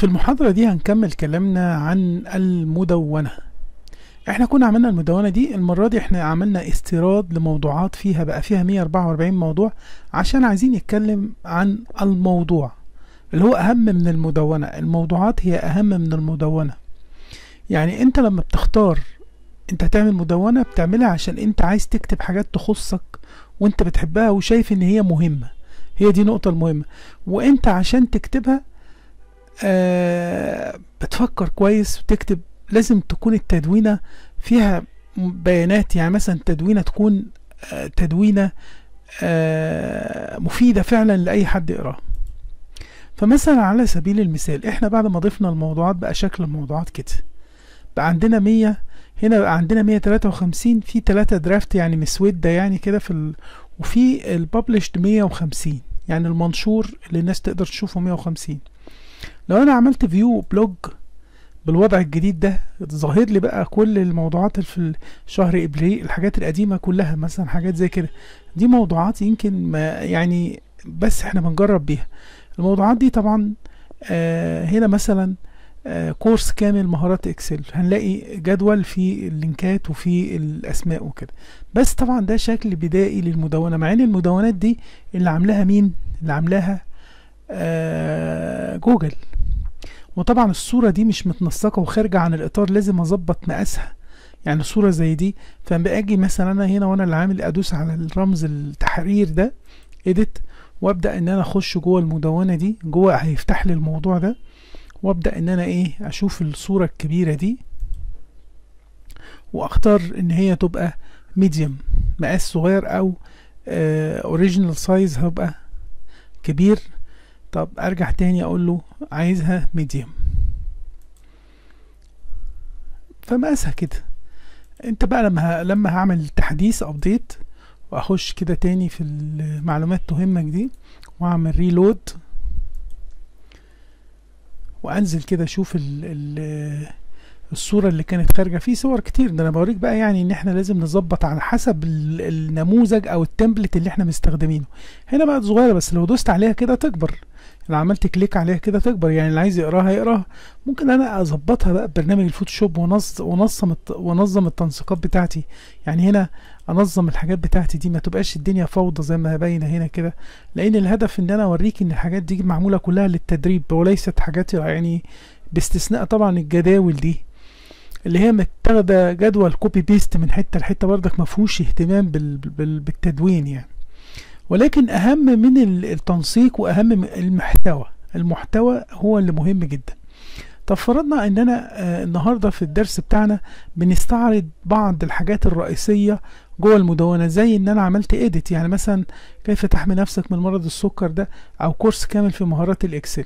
في المحاضرة دي هنكمل كلامنا عن المدونة احنا كنا عملنا المدونة دي المرة دي احنا عملنا استيراد لموضوعات فيها بقى فيها 144 موضوع عشان عايزين نتكلم عن الموضوع اللي هو اهم من المدونة الموضوعات هي اهم من المدونة يعني انت لما بتختار انت هتعمل مدونة بتعملها عشان انت عايز تكتب حاجات تخصك وانت بتحبها وشايف ان هي مهمة هي دي النقطة المهمة وانت عشان تكتبها آه بتفكر كويس وتكتب لازم تكون التدوينة فيها بيانات يعني مثلا تدوينة تكون آه تدوينة آه مفيدة فعلا لأي حد يقراها فمثلا على سبيل المثال احنا بعد ما ضفنا الموضوعات بقى شكل الموضوعات كده بقى عندنا مية هنا بقى عندنا مية تلاتة وخمسين في تلاتة درافت يعني مسودة يعني كده في ال... وفي الببلشد مية وخمسين يعني المنشور اللي الناس تقدر تشوفه مية وخمسين لو انا عملت فيو بلوج بالوضع الجديد ده ظاهر لي بقى كل الموضوعات في شهر ابريل الحاجات القديمه كلها مثلا حاجات زي كده دي موضوعات يمكن ما يعني بس احنا بنجرب بيها الموضوعات دي طبعا آه هنا مثلا آه كورس كامل مهارات اكسل هنلاقي جدول فيه اللينكات وفيه الاسماء وكده بس طبعا ده شكل بدائي للمدونه مع ان المدونات دي اللي عاملاها مين اللي عاملاها آه جوجل وطبعا الصورة دي مش متنسقة وخارجة عن الإطار لازم أظبط مقاسها يعني صورة زي دي فلما أجي مثلا أنا هنا وأنا اللي عامل أدوس على الرمز التحرير ده إيديت وأبدأ إن أنا أخش جوه المدونة دي جوه هيفتح لي الموضوع ده وأبدأ إن أنا إيه أشوف الصورة الكبيرة دي وأختار إن هي تبقى ميديوم مقاس صغير أو أوريجينال سايز هبقى كبير طب ارجع تاني اقول له عايزها ميديوم فمقاسها كده انت بقى لما ه... لما هعمل تحديث ابديت واخش كده تاني في المعلومات تهمك دي واعمل ريلود وانزل كده اشوف ال... ال... الصوره اللي كانت خارجه في صور كتير ده انا بوريك بقى يعني ان احنا لازم نظبط على حسب النموذج او التمبلت اللي احنا مستخدمينه هنا بقت صغيره بس لو دوست عليها كده تكبر لو عملت كليك عليها كده تكبر يعني اللي عايز يقراها يقراها ممكن انا اظبطها بقى ببرنامج الفوتوشوب ونظم ونظم ونظم التنسيقات بتاعتي يعني هنا انظم الحاجات بتاعتي دي ما تبقاش الدنيا فوضى زي ما باينه هنا كده لان الهدف ان انا اوريك ان الحاجات دي معموله كلها للتدريب وليست حاجات يعني باستثناء طبعا الجداول دي اللي هي متاخده جدول كوبي بيست من حته لحته برضك ما فيهوش اهتمام بال بال بالتدوين يعني ولكن اهم من التنسيق واهم من المحتوى المحتوى هو اللي مهم جدا طب فرضنا ان انا آه النهارده في الدرس بتاعنا بنستعرض بعض الحاجات الرئيسيه جوه المدونه زي ان انا عملت ايديت يعني مثلا كيف تحمي نفسك من مرض السكر ده او كورس كامل في مهارات الاكسل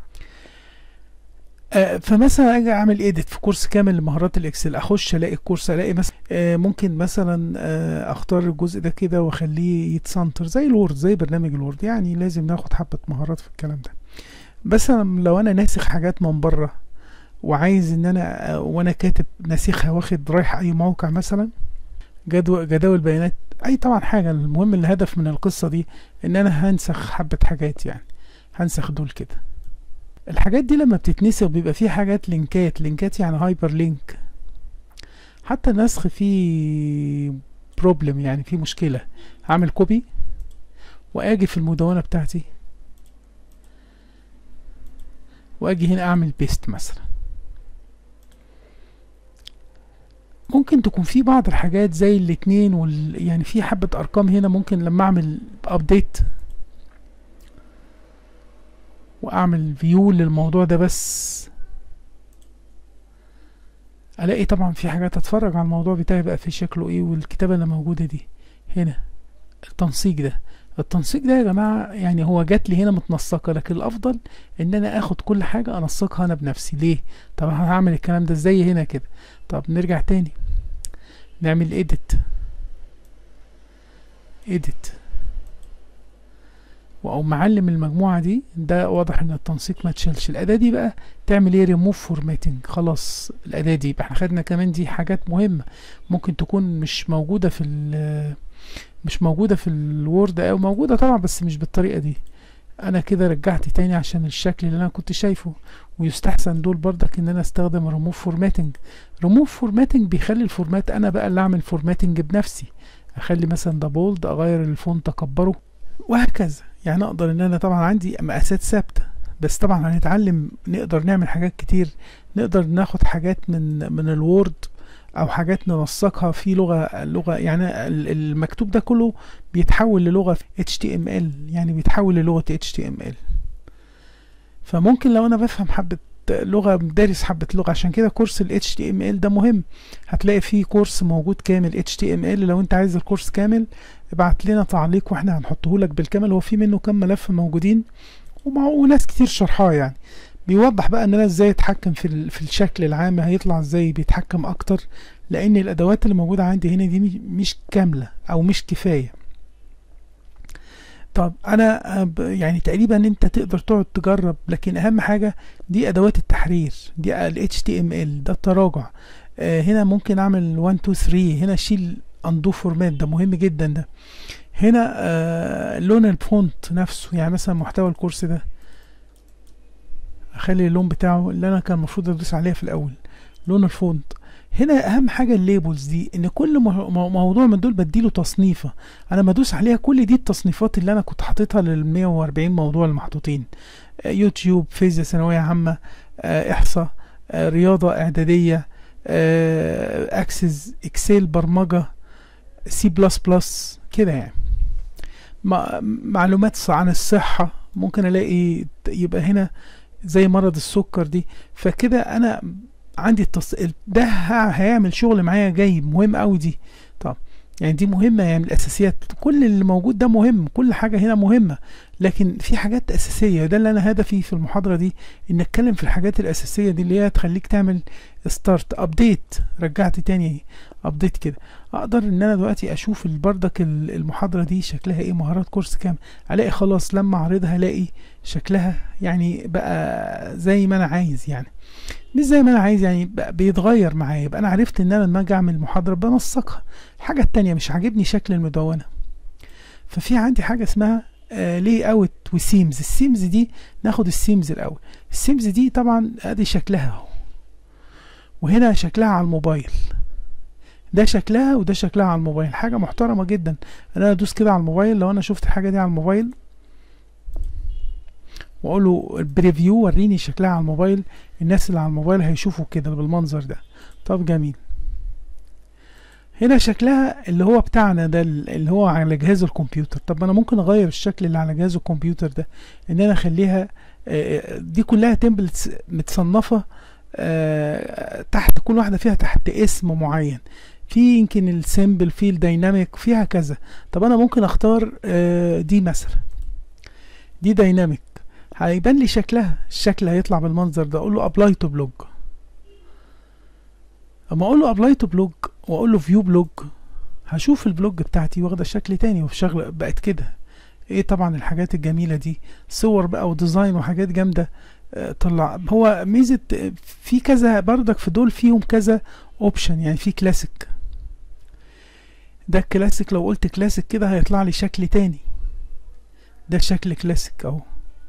آه فمثلا اجي اعمل ايديت في كورس كامل لمهارات الاكسل اخش الاقي الكورس الاقي مثلا آه ممكن مثلا آه اختار الجزء ده كده واخليه يتسنتر زي الوورد زي برنامج الوورد يعني لازم ناخد حبه مهارات في الكلام ده بس لو انا ناسخ حاجات من بره وعايز ان انا وانا كاتب ناسخها واخد رايح اي موقع مثلا جدول جداول بيانات اي طبعا حاجه المهم الهدف من القصه دي ان انا هنسخ حبه حاجات يعني هنسخ دول كده الحاجات دي لما بتتنسخ بيبقى فيه حاجات لينكات لينكات يعني هايبر لينك حتى النسخ فيه بروبلم يعني فيه مشكلة هعمل كوبي واجي في المدونة بتاعتي واجي هنا اعمل بيست مثلا ممكن تكون في بعض الحاجات زي الاتنين وال... يعني في حبة ارقام هنا ممكن لما اعمل ابديت واعمل فيو للموضوع ده بس الاقي طبعا في حاجات اتفرج على الموضوع بتاعي بقى في شكله ايه والكتابه اللي موجوده دي هنا التنسيق ده التنسيق ده يا جماعه يعني هو جات لي هنا متنسقه لكن الافضل ان انا اخد كل حاجه انسقها انا بنفسي ليه طب هعمل الكلام ده ازاي هنا كده طب نرجع تاني نعمل ايديت ايديت او معلم المجموعه دي ده واضح ان التنسيق ما اتشالش الاداه دي بقى تعمل ايه ريموف فورماتنج خلاص الاداه دي يبقى احنا خدنا كمان دي حاجات مهمه ممكن تكون مش موجوده في مش موجوده في الوورد او موجوده طبعا بس مش بالطريقه دي انا كده رجعت تاني عشان الشكل اللي انا كنت شايفه ويستحسن دول برضك ان انا استخدم ريموف فورماتنج ريموف فورماتنج بيخلي الفورمات انا بقى اللي اعمل فورماتنج بنفسي اخلي مثلا ده بولد اغير الفونت اكبره وهكذا يعني اقدر ان انا طبعا عندي مقاسات ثابته بس طبعا هنتعلم نقدر نعمل حاجات كتير نقدر ناخد حاجات من من الوورد او حاجات ننسقها في لغه لغه يعني المكتوب ده كله بيتحول للغه HTML يعني بيتحول للغه HTML فممكن لو انا بفهم حبه لغه دارس حبه لغه عشان كده كورس ال HTML ده مهم هتلاقي فيه كورس موجود كامل HTML لو انت عايز الكورس كامل ابعت لنا تعليق واحنا هنحطه لك بالكامل هو في منه كام ملف موجودين وناس كتير شرحاه يعني بيوضح بقى ان انا ازاي اتحكم في في الشكل العام هيطلع ازاي بيتحكم اكتر لان الادوات اللي موجوده عندي هنا دي مش كامله او مش كفايه طب انا يعني تقريبا انت تقدر تقعد تجرب لكن اهم حاجه دي ادوات التحرير دي ال HTML ده التراجع آه هنا ممكن اعمل 1 2 3 هنا اشيل اندو فورمات ده مهم جدا ده هنا آه لون الفونت نفسه يعني مثلا محتوى الكورس ده اخلي اللون بتاعه اللي انا كان المفروض ادوس عليها في الاول لون الفونت هنا اهم حاجه الليبلز دي ان كل موضوع من دول بديله تصنيفه انا ما ادوس عليها كل دي التصنيفات اللي انا كنت حاططها لل 140 موضوع المحطوطين يوتيوب فيزياء ثانويه عامه احصاء رياضه اعداديه اكسس اكسل برمجه سي بلس بلس كده يعني معلومات عن الصحه ممكن الاقي يبقى هنا زي مرض السكر دي فكده انا عندي التص... ده هيعمل شغل معايا جاي مهم قوي دي طب يعني دي مهمة يعني الأساسيات كل اللي موجود ده مهم كل حاجة هنا مهمة لكن في حاجات أساسية ده اللي أنا هدفي في المحاضرة دي إن أتكلم في الحاجات الأساسية دي اللي هي تخليك تعمل ستارت أبديت رجعت تاني أبديت كده أقدر إن أنا دلوقتي أشوف بردك المحاضرة دي شكلها إيه مهارات كورس كام ألاقي خلاص لما أعرضها ألاقي شكلها يعني بقى زي ما أنا عايز يعني مش زي ما انا عايز يعني بيتغير معايا يبقى انا عرفت ان انا لما اجي اعمل محاضره بنسقها الحاجه التانية مش عاجبني شكل المدونه ففي عندي حاجه اسمها آه لي اوت وسيمز السيمز دي ناخد السيمز الاول السيمز دي طبعا ادي شكلها اهو وهنا شكلها على الموبايل ده شكلها وده شكلها على الموبايل حاجه محترمه جدا انا ادوس كده على الموبايل لو انا شفت الحاجه دي على الموبايل واقول له البريفيو وريني شكلها على الموبايل الناس اللي على الموبايل هيشوفوا كده بالمنظر ده طب جميل هنا شكلها اللي هو بتاعنا ده اللي هو على جهاز الكمبيوتر طب انا ممكن اغير الشكل اللي على جهاز الكمبيوتر ده ان انا اخليها دي كلها تمبلتس متصنفه تحت كل واحده فيها تحت اسم معين في يمكن السيمبل في الديناميك فيها كذا طب انا ممكن اختار دي مثلا دي دايناميك هيبان لي شكلها الشكل هيطلع بالمنظر ده اقول له ابلاي تو بلوج اما اقول له ابلاي تو بلوج واقول له فيو بلوج هشوف البلوج بتاعتي واخده شكل تاني وشغل بقت كده ايه طبعا الحاجات الجميله دي صور بقى وديزاين وحاجات جامده طلع هو ميزه في كذا بردك في دول فيهم كذا اوبشن يعني في كلاسيك ده الكلاسيك لو قلت كلاسيك كده هيطلع لي شكل تاني ده شكل كلاسيك اهو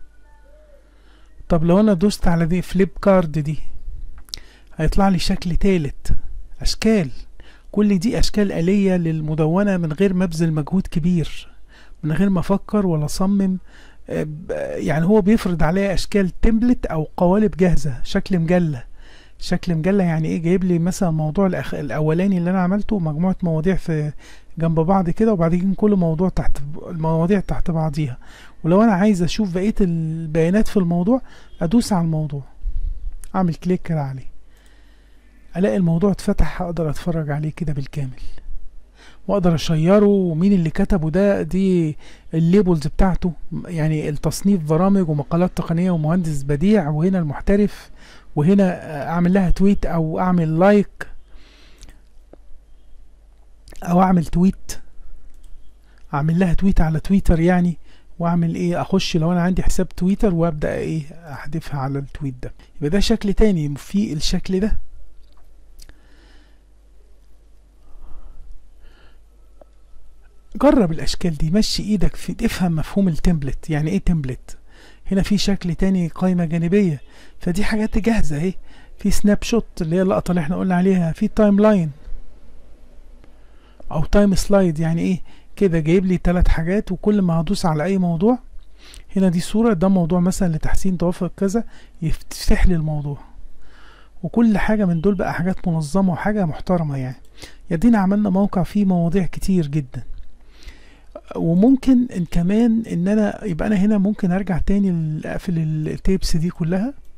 طب لو انا دوست على دي فليب كارد دي هيطلع لي شكل تالت اشكال كل دي اشكال آلية للمدونة من غير ما ابذل مجهود كبير من غير ما افكر ولا اصمم يعني هو بيفرض عليا اشكال تمبلت او قوالب جاهزة شكل مجلة شكل مجلة يعني ايه جايب لي مثلا موضوع الأخ... الاولاني اللي انا عملته مجموعة مواضيع في جنب بعض كده وبعدين كل موضوع تحت المواضيع تحت بعضيها ولو انا عايز اشوف بقية البيانات في الموضوع ادوس على الموضوع اعمل كليك كده عليه الاقي الموضوع اتفتح اقدر اتفرج عليه كده بالكامل واقدر اشيره ومين اللي كتبه ده دي الليبلز بتاعته يعني التصنيف برامج ومقالات تقنية ومهندس بديع وهنا المحترف وهنا اعمل لها تويت او اعمل لايك او اعمل تويت اعمل لها تويت على تويتر يعني واعمل ايه اخش لو انا عندي حساب تويتر وابدا ايه احذفها على التويت ده يبقى ده شكل تاني في الشكل ده جرب الاشكال دي مشي ايدك في افهم مفهوم التمبلت يعني ايه تمبلت هنا في شكل تاني قائمة جانبية فدي حاجات جاهزة اهي في سناب شوت اللي هي اللقطة اللي احنا قلنا عليها في تايم لاين او تايم سلايد يعني ايه كده جايب لي ثلاث حاجات وكل ما هدوس على اي موضوع هنا دي صورة ده موضوع مثلا لتحسين توافق كذا يفتح لي الموضوع وكل حاجة من دول بقى حاجات منظمة وحاجة محترمة يعني يدينا عملنا موقع فيه مواضيع كتير جدا وممكن ان كمان ان انا يبقى انا هنا ممكن ارجع تاني اقفل التيبس دي كلها